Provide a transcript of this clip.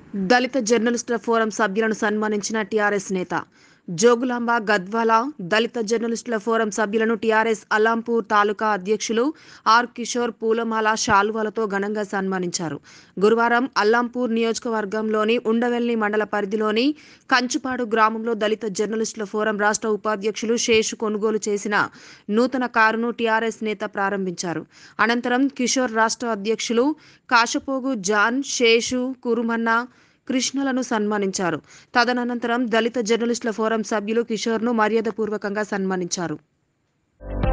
దళిత జర్నలిస్టుల ఫోరం సభ్యులను సన్మానించిన టీఆర్ఎస్ నేత జోగులాంబ గద్వాల దళిత జర్నలిస్టుల ఫోరం సభ్యులను టీఆర్ఎస్ అల్లాంపూర్ తాలూకా అధ్యక్షులు ఆర్ కిషోర్ పూలమాల శాలువాలతో ఘనంగా సన్మానించారు గురువారం అల్లాంపూర్ నియోజకవర్గంలోని ఉండవెల్లి మండల పరిధిలోని కంచుపాడు గ్రామంలో దళిత జర్నలిస్టుల ఫోరం రాష్ట్ర ఉపాధ్యక్షులు శేషు కొనుగోలు చేసిన నూతన కారును టీఆర్ఎస్ నేత ప్రారంభించారు అనంతరం కిషోర్ రాష్ట్ర అధ్యక్షులు కాశపోగు జాన్ శేషు కురుమన్న కృష్ణలను సన్మానించారు తదనంతరం దళిత జర్నలిస్టుల ఫోరం సభ్యులు కిషోర్ను మర్యాదపూర్వకంగా సన్మానించారు